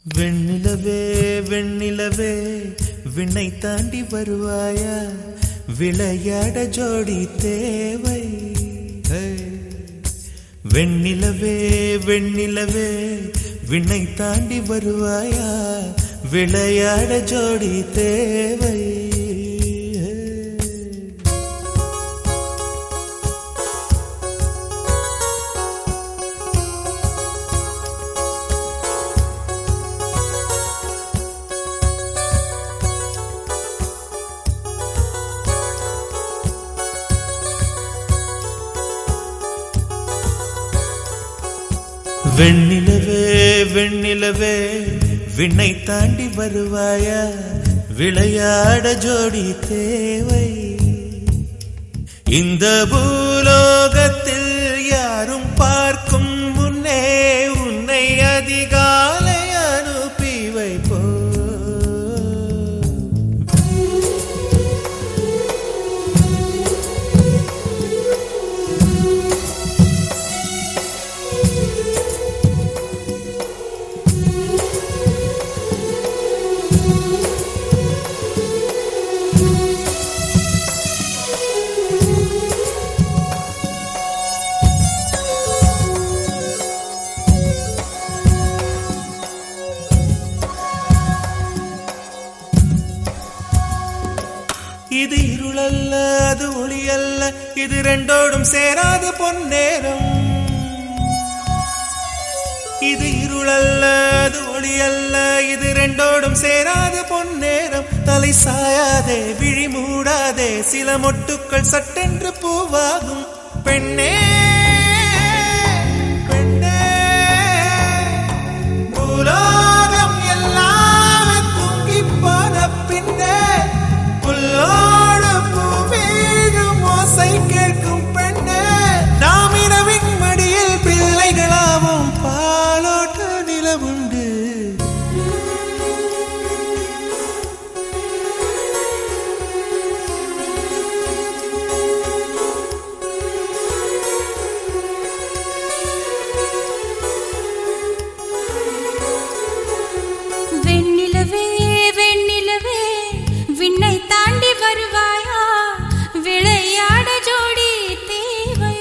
வெண்ணிலவே வெண்ணிலவே விண்ணை தாண்டி வருவாயா விளையாட ஜோடி தேவை ஹே. வெண்ணிலவே வெண்ணிலவே விண்ணை தாண்டி வருவாயா விளையாட ஜோடி தேவை ஹே. வெண்ணிலவே வெண்ணிலவே விண்ணை தாண்டி வருவாயா விளையாட ஜோடி தேவை இந்த பூலோகத்தில் யாரும் பார்க்கும் முன்னே உன்னை அதிகாலை அனுப்பி வைப்போ இது இருளல்ல அது ஒளியல்ல இது ரெண்டோடும் சேராத பொன்னேரம் இது இருளல்ல அது ஒளியல்ல இது ரெண்டோடும் சேராத பொன்னேரம் தலை சாயாதே விழி மூடாதே சில மொட்டுக்கள் சட்டென்று பூவாகும் பெண்ணே பெண்ணே பூலோகம் எல்லாம் தூங்கிப் போன பின்னே புல்லோடு பூவீழும் ஓசை கேட்கும் பெண்ணே நாம் இரவின் மடியில் பிள்ளைகளாவும் பாலோட்ட நிலவுண்டு வெண்ணிலவே வெண்ணிலவே விண்ணை தாண்டி வருவாயா விளையாட ஜோடி தேவை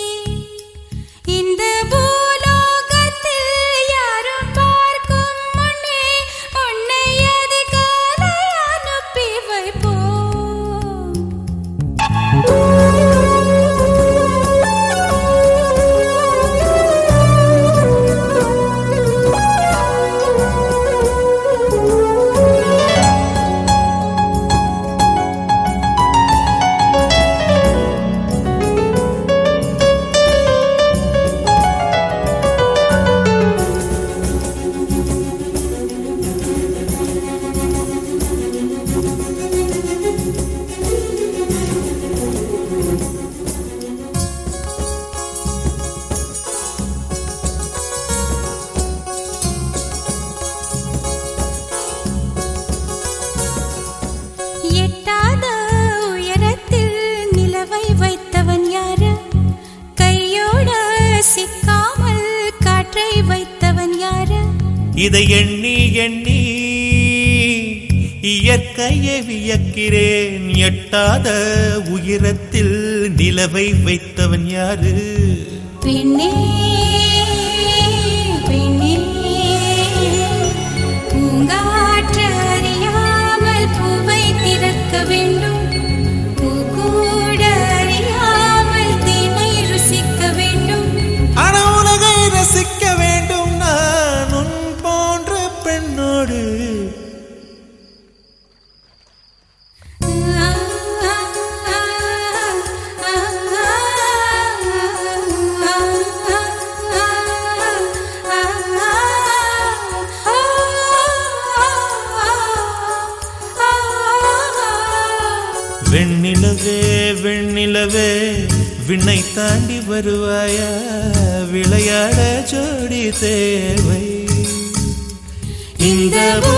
இந்த பூலோகத்தில் யாரும் பார்க்கும் முன்னே உன்னை அதிகாலை அனுப்பி வைப்போம் எட்டாத உயரத்தில் நிலவை வைத்தவன் யாரு கையோட சிக்காமல் காற்றை வைத்தவன் யாரு இதை எண்ணி எண்ணி இயற்கையை வியக்கிறேன் எட்டாத உயரத்தில் நிலவை வைத்தவன் யாரு பெண்ணே பெண்ணே பூங்காற்று அறியாமல் பூவை திறக்க வேண்டும் பூக்கூட அறியாமல் தேனை ருசிக்க வேண்டும் ஆன உலகை ரசிக்க வேண்டும் நான் உன் போன்ற பெண்ணோடு வெண்ணிலவே வெண்ணிலவே விண்ணை தாண்டி வருவாயா விளையாட ஜோடி தேவை இந்த